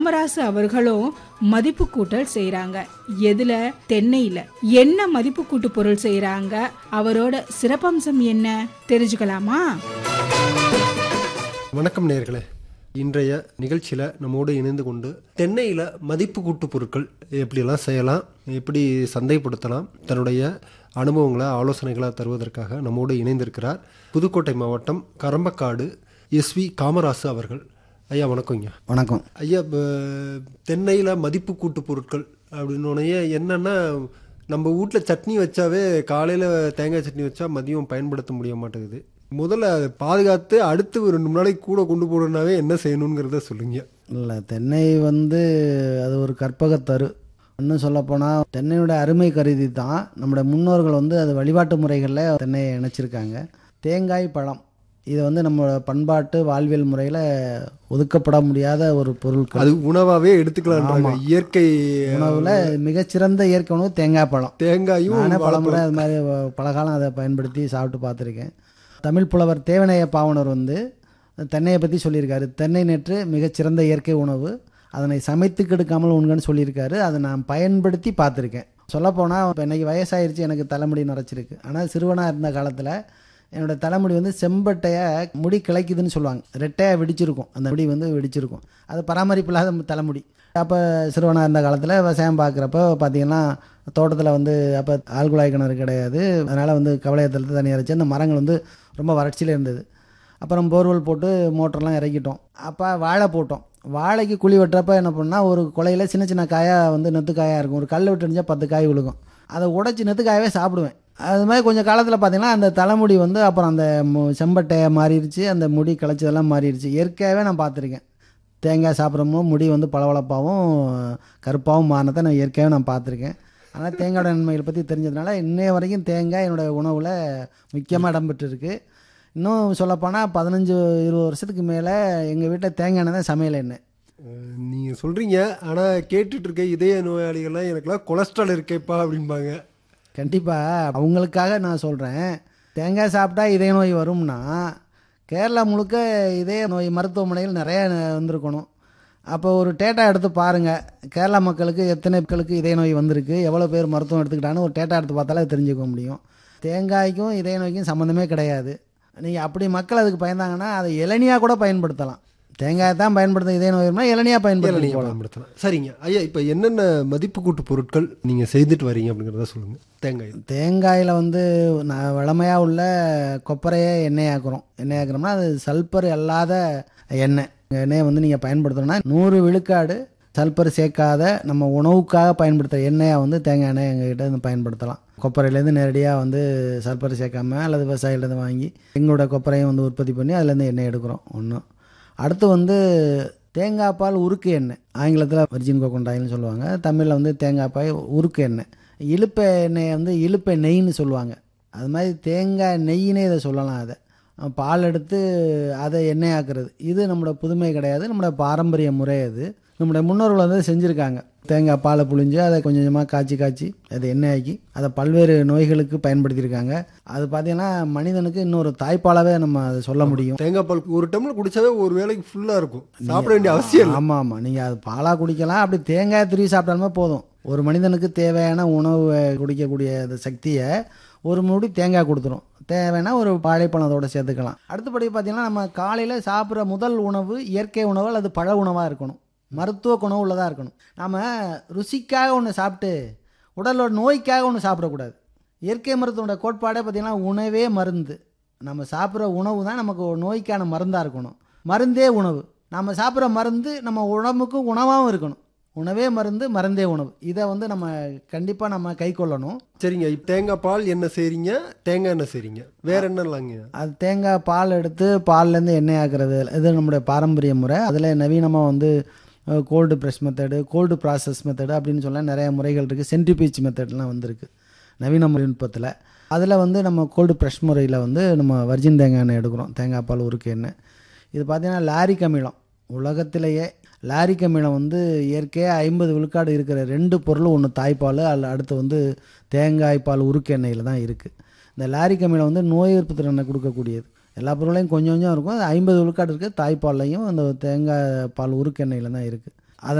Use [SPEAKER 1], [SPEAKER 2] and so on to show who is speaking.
[SPEAKER 1] காமராசு அவர்களும் மதிப்பு கூட்டல் செய்யறாங்க எதுல தென்னையில என்ன மதிப்பு கூட்டு பொருள் செய்யறாங்க அவரோட சிறப்பம்சம் என்ன தெரிஞ்சுக்கலாமா
[SPEAKER 2] வணக்கம் நேர்களே இன்றைய நிகழ்ச்சியில் நம்மோடு இணைந்து கொண்டு தென்னையில் மதிப்பு கூட்டு பொருட்கள் எப்படியெல்லாம் செய்யலாம் எப்படி சந்தைப்படுத்தலாம் தன்னுடைய அனுபவங்களை ஆலோசனைகளை தருவதற்காக நம்மோடு இணைந்திருக்கிறார் புதுக்கோட்டை மாவட்டம் கரம்பக்காடு எஸ்வி காமராசு அவர்கள் ஐயா வணக்கங்க
[SPEAKER 3] வணக்கம்
[SPEAKER 2] ஐயா ப- தென்னையில் மதிப்பு கூட்டு பொருட்கள் அப்படின்னோடனே என்னன்னா நம்ம வீட்டில் சட்னி வச்சாவே காலையில் தேங்காய் சட்னி வச்சா மதியம் பயன்படுத்த முடிய மாட்டேங்குது முதல்ல அதை பாதுகாத்து அடுத்து ஒரு ரெண்டு மூணு நாளைக்கு கூட கொண்டு போகணுன்னாவே என்ன செய்யணுங்கிறத சொல்லுங்க
[SPEAKER 3] இல்லை தென்னை வந்து அது ஒரு கற்பகத்தரு இன்னும் சொல்லப்போனால் தென்னையோட அருமை கருதி தான் நம்முடைய முன்னோர்கள் வந்து அது வழிபாட்டு முறைகளில் தென்னையை இணைச்சிருக்காங்க தேங்காய் பழம் இது வந்து நம்மளோட பண்பாட்டு வாழ்வியல் முறையில் ஒதுக்கப்பட முடியாத ஒரு பொருட்கள்
[SPEAKER 2] அது உணவாவே எடுத்துக்கலான்றாங்க இயற்கை
[SPEAKER 3] உணவில் மிகச்சிறந்த இயற்கை உணவு தேங்காய் பழம்
[SPEAKER 2] தேங்காயும்
[SPEAKER 3] நானே
[SPEAKER 2] வாழைப்பழம்.
[SPEAKER 3] பலமுறை அது மாதிரி வ- பலகாலம் அதை பயன்படுத்தி சாப்பிட்டு பார்த்துருக்கேன் தமிழ் புலவர் தேவனைய பாவனர் வந்து தென்னையை பற்றி சொல்லியிருக்காரு தென்னை நேற்று மிகச்சிறந்த இயற்கை உணவு அதனை சமைத்து கெடுக்காமல் உண்கன்னு சொல்லியிருக்காரு அதை நான் பயன்படுத்தி பார்த்துருக்கேன் சொல்லப்போனால் இப்போ இன்னைக்கு வயசாயிருச்சு எனக்கு தலைமுடி நரைச்சிருக்கு ஆனால் சிறுவனாக இருந்த காலத்தில் என்னோட தலைமுடி வந்து செம்பட்டையை முடி கிளைக்குதுன்னு சொல்லுவாங்க ரெட்டையாக வெடிச்சிருக்கும் அந்த முடி வந்து வெடிச்சிருக்கும் அது பராமரிப்பு இல்லாத தலைமுடி அப்போ சிறுவனாக இருந்த காலத்தில் விவசாயம் பார்க்குறப்ப பார்த்தீங்கன்னா தோட்டத்தில் வந்து அப்போ ஆழ்குழாய் கிணறு கிடையாது அதனால் வந்து கவலையத்தில் தண்ணி இறைச்சி அந்த மரங்கள் வந்து ரொம்ப வறட்சியில் இருந்தது அப்புறம் போர்வெல் போட்டு மோட்டர்லாம் இறக்கிட்டோம் அப்போ வாழை போட்டோம் வாழைக்கு குழி வெட்டுறப்ப என்ன பண்ணால் ஒரு குலையில் சின்ன சின்ன காயாக வந்து நெத்து காயாக இருக்கும் ஒரு கல் விட்டு எறிஞ்சா பத்து காய் விழுகும் அதை உடைச்சி நெத்து காயவே சாப்பிடுவேன் அது மாதிரி கொஞ்சம் காலத்தில் பார்த்தீங்கன்னா அந்த தலைமுடி வந்து அப்புறம் அந்த மு- செம்பட்டையை மாறிடுச்சு அந்த முடி கிளச்சதெல்லாம் மாறிடுச்சு இயற்கையாகவே நான் பார்த்துருக்கேன் தேங்காய் சாப்பிட்றப்போ முடி வந்து பளபளப்பாகவும் கருப்பாகவும் மாறினதை நான் இயற்கையாகவே நான் பார்த்துருக்கேன் ஆனால் தேங்காயோட நன்மைகளை பற்றி தெரிஞ்சதுனால இன்னைய வரைக்கும் தேங்காய் என்னோட உணவில் முக்கியமாக இடம்பெற்றிருக்கு இன்னும் சொல்லப்போனால் பதினஞ்சு இருபது வருஷத்துக்கு மேலே எங்கள் வீட்டில் தேங்காய் எண்ணெய் தான் சமையல் எண்ணெய்
[SPEAKER 2] அஹ், நீங்க சொல்றீங்க ஆனா கேட்டுட்டு இருக்க இதய நோயாளிகள்லாம் எனக்குலாம் கொலஸ்ட்ரால் இருக்கேப்பா அப்படிம்பாங்க
[SPEAKER 3] கண்டிப்பாக அவங்களுக்காக நான் சொல்கிறேன் தேங்காய் சாப்பிட்டா இதய நோய் வரும்னா கேரளா முழுக்க இதய நோய் மருத்துவமனைகள் நிறைய வந்திருக்கணும் அப்போ ஒரு டேட்டா எடுத்து பாருங்கள் கேரளா மக்களுக்கு எத்தனை மக்களுக்கு இதய நோய் வந்திருக்கு எவ்வளோ பேர் மருத்துவம் எடுத்துக்கிட்டான்னு ஒரு டேட்டா எடுத்து பார்த்தாலே தெரிஞ்சுக்க முடியும் தேங்காய்க்கும் இதய நோய்க்கும் சம்மந்தமே கிடையாது நீங்கள் அப்படி மக்கள் அதுக்கு பயந்தாங்கன்னா அதை இளநியாக கூட பயன்படுத்தலாம் தேங்காயை தான் பயன்படுத்த இதய நோய் வரும்னா இளநியாக பயன்படுத்தி
[SPEAKER 2] இளநீர்
[SPEAKER 3] போகலாம்
[SPEAKER 2] பயன்படுத்தலாம் சரிங்க ஐயா இப்போ என்னென்ன மதிப்பு கூட்டு பொருட்கள் நீங்க செய்துட்டு வரீங்க அப்படிங்கிறத சொல்லுங்க தேங்காய்
[SPEAKER 3] தேங்காயில் வந்து நான் வழமையாக உள்ள கொப்பரையை எண்ணெயாக்குறோம் எண்ணெயாக்குறோம்னா அது சல்பர் அல்லாத எண்ணெய் எண்ணெயை வந்து நீங்கள் பயன்படுத்தணும்னா நூறு விழுக்காடு சல்பர் சேர்க்காத நம்ம உணவுக்காக பயன்படுத்துகிற எண்ணெயை வந்து தேங்காய் எண்ணெய் எங்ககிட்ட இருந்து பயன்படுத்தலாம் கொப்பரையிலேருந்து நேரடியாக வந்து சல்பர் சேர்க்காம அல்லது விவசாயிலேருந்து வாங்கி எங்களோட கொப்பரையும் வந்து உற்பத்தி பண்ணி அதுலேருந்து எண்ணெய் எடுக்கிறோம் ஒன்று அடுத்து வந்து தேங்காய் பால் உருக்கு எண்ணெய் ஆங்கிலத்தில் வர்ஜின் கோகோனட் ஆயில்னு சொல்லுவாங்க தமிழில் வந்து தேங்காய் பால் உருக்கு எண்ணெய் இழுப்ப எண்ணெயை வந்து இழுப்ப நெய்ன்னு சொல்லுவாங்க அது மாதிரி தேங்காய் நெய்யினே இதை சொல்லலாம் அதை அஹ் பால் எடுத்து அதை எண்ணெய் ஆக்குறது இது நம்மளோட புதுமை கிடையாது நம்மளோட பாரம்பரிய முறை அது நம்முடைய முன்னோர்கள் வந்து செஞ்சுருக்காங்க தேங்காய் பாலை புழிஞ்சு அதை கொஞ்சம் கொஞ்சமாக காய்ச்சி காய்ச்சி அதை எண்ணெயாக்கி அதை பல்வேறு நோய்களுக்கு பயன்படுத்தியிருக்காங்க அது பார்த்தீங்கன்னா மனிதனுக்கு இன்னொரு தாய்ப்பாலாவே நம்ம அதை சொல்ல முடியும்
[SPEAKER 2] தேங்காய் பால் ஒரு டம்ளர் குடிச்சாவே ஒரு வேளைக்கு ஃபுல்லா இருக்கும் சாப்பிட வேண்டிய அவசியம் இல்லை
[SPEAKER 3] ஆமாம் ஆமாம் நீங்கள் அது பாலாக குடிக்கலாம் அப்படி தேங்காய் துருவி சாப்பிட்டாலுமே போதும் ஒரு மனிதனுக்கு தேவையான உணவு குடிக்கக்கூடிய அந்த சக்தியை ஒரு மூடி தேங்காய் கொடுத்துரும் தேவைன்னா ஒரு வாழைப்பழம் அதோட சேர்த்துக்கலாம் அடுத்தபடி பார்த்தீங்கன்னா நம்ம காலையில் சாப்பிட்ற முதல் உணவு இயற்கை உணவு அல்லது பழ உணவாக இருக்கணும் மருத்துவ குணம் உள்ளதாக இருக்கணும் நாம் ருசிக்காக ஒன்று சாப்பிட்டு உடலோட நோய்க்காக ஒன்று சாப்பிடக்கூடாது இயற்கை மருத்துவோட கோட்பாடே பார்த்தீங்கன்னா உணவே மருந்து நம்ம சாப்பிட்ற உணவு தான் நமக்கு ஒரு நோய்க்கான மருந்தாக இருக்கணும் மருந்தே உணவு நம்ம சாப்பிட்ற மருந்து நம்ம உடம்புக்கு உணவாகவும் இருக்கணும் உணவே மருந்து மருந்தே உணவு இதை வந்து நம்ம கண்டிப்பாக நம்ம கை கொள்ளணும்
[SPEAKER 2] சரிங்க இப்ப தேங்காய் பால் என்ன செய்றீங்க தேங்காய் எண்ணெய் செய்றீங்க வேற என்ன இல்லைங்க
[SPEAKER 3] அது தேங்காய் பால் எடுத்து பால்லேருந்து எண்ணெய் ஆக்குறது இது நம்முடைய பாரம்பரிய முறை அதில் நவீனமாக வந்து cold press method cold process method அப்படின்னு சொல்ல நிறைய முறைகள் இருக்குது சென்ட்ரிபீச் மெத்தட்லாம் வந்திருக்கு நவீன தொழில்நுட்பத்தில் அதில் வந்து நம்ம கோல்டு ப்ரெஷ் முறையில் வந்து நம்ம வர்ஜின் தேங்காய் எண்ணெய் எடுக்கிறோம் தேங்காய் பால் உருக்கு எண்ணெய் இது பார்த்தீங்கன்னா லாரிக் அமிலம் உலகத்திலேயே லாரிக் அமிலம் வந்து இயற்கையாக ஐம்பது விழுக்காடு இருக்கிற ரெண்டு பொருள் ஒன்று தாய்ப்பால் அல்ல அடுத்து வந்து தேங்காய் பால் உருக்கு எண்ணெயில் தான் இருக்குது இந்த லாரிக் அமிலம் வந்து நோய் எதிர்ப்பு திறனை கொடுக்கக்கூடியது எல்லா பொருளையும் கொஞ்சம் கொஞ்சம் இருக்கும் அது ஐம்பது விழுக்காடு இருக்குது தாய்ப்பால்லையும் அந்த தேங்காய் பால் உருக்கு எண்ணெயில் தான் இருக்குது